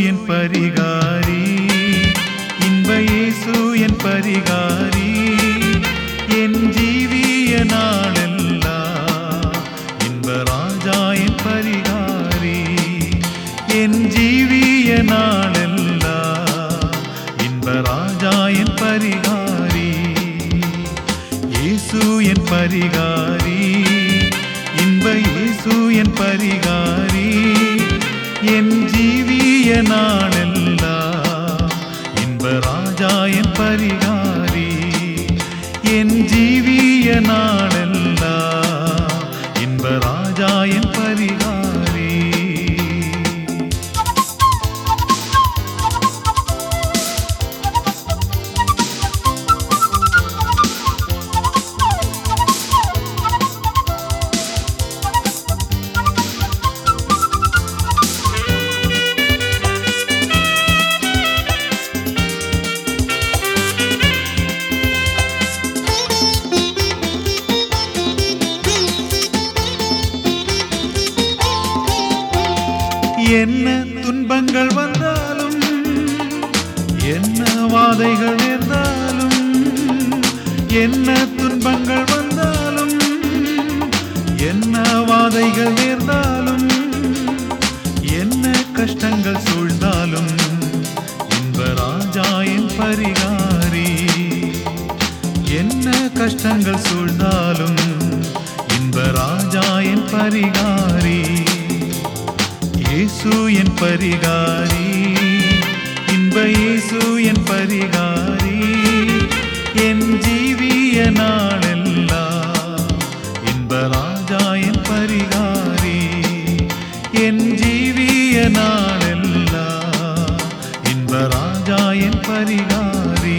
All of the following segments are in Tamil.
என் பரிகாரி இன்ப இயேசு என் பரிகாரி என் ஜீவிய நாளெல்லாம் இன்ப ராஜா என் பரிகாரி என் ஜீவிய நாளெல்லாம் இன்ப ராஜா என் பரிகாரி இயேசு என் பரிகாரி இன்ப இயேசு என் பரிகாரி என் ஜீவிய நாளெல்லாம் இன்ப ராஜா என் பரிகாரி என் ஜீவிய நாளெல்லாம் இன்ப ராஜா என் பரிகாரி என்ன துன்பங்கள் வந்தாலும் என்ன வாதைகள் நேர்ந்தாலும் என்ன துன்பங்கள் வந்தாலும் என்ன வாதைகள் நேர்ந்தாலும் என்ன கஷ்டங்கள் சூழ்ந்தாலும் இன்ப ராஜா என் பரிகாரி என்ன கஷ்டங்கள் சூழ்ந்தாலும் இன்ப ராஜா என் பரிகாரி இயேசு என் பரிகாரி இன்ப இயேசு என் பரிகாரி என் ஜீவிய நாளெல்லாம் இன்ப ராஜா என் பரிகாரி என் ஜீவிய நாளெல்லாம் இன்ப ராஜா என் பரிகாரி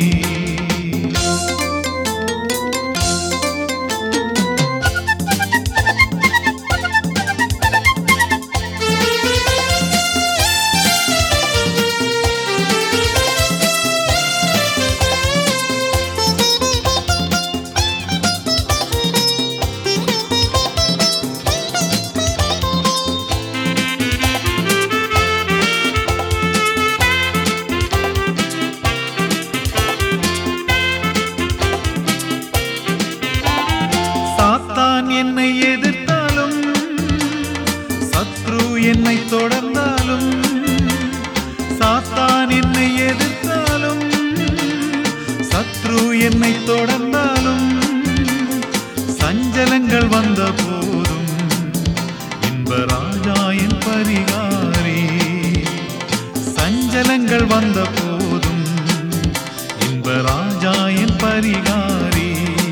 சாத்தான் என்னை எதிர்த்தாலும் சத்ரு என்னை தொடர்ந்தாலும் சாத்தான் என்னை எதிர்த்தாலும் சத்ரு என்னை தொடர்ந்தாலும் சஞ்சலங்கள் வந்த போதும் இன்ப ராஜா என் பரிகாரி சஞ்சலங்கள் வந்த போதும் இன்ப ராஜா என் பரிகாரி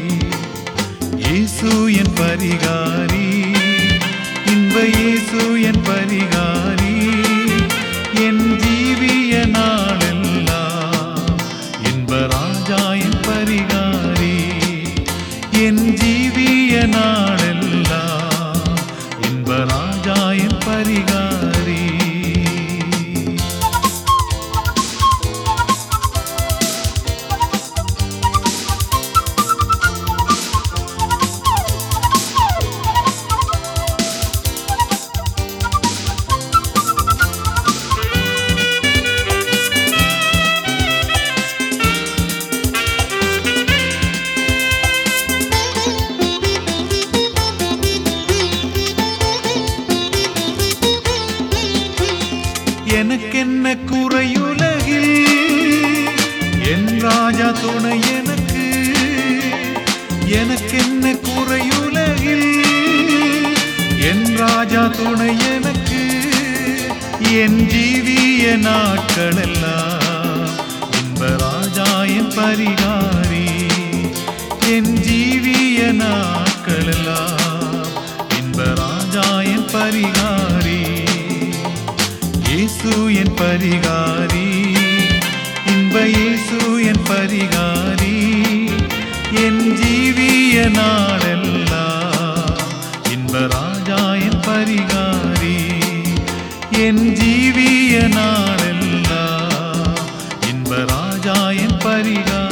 இயேசு என் பரிகாரி இன்ப இயேசு என் பரிகாரி என் ஜீவிய நாளெல்லாம் இன்ப ராஜா என் பரிகாரி என் ஜீவிய நாளெல்லாம் இன்ப ராஜா என் பரிகாரி எனக்கென்ன குறையுலகில் என் ராஜா துணை எனக்கு எனக்கென்ன குறையுலகில் என் ராஜா துணை எனக்கு என் ஜீவிய நாட்களெல்லாம் இன்ப ராஜா என் பரிகாரி என் ஜீவிய நாட்களெல்லாம் இன்ப ராஜா என் பரிகாரி இயேசு என் பரிகாரி இன்ப இயேசு என் பரிகாரி என் ஜீவிய நாளெல்லாம் இன்ப ராஜா என் பரிகாரி என் ஜீவிய நாளெல்லாம் இன்ப ராஜா என் பரிகாரி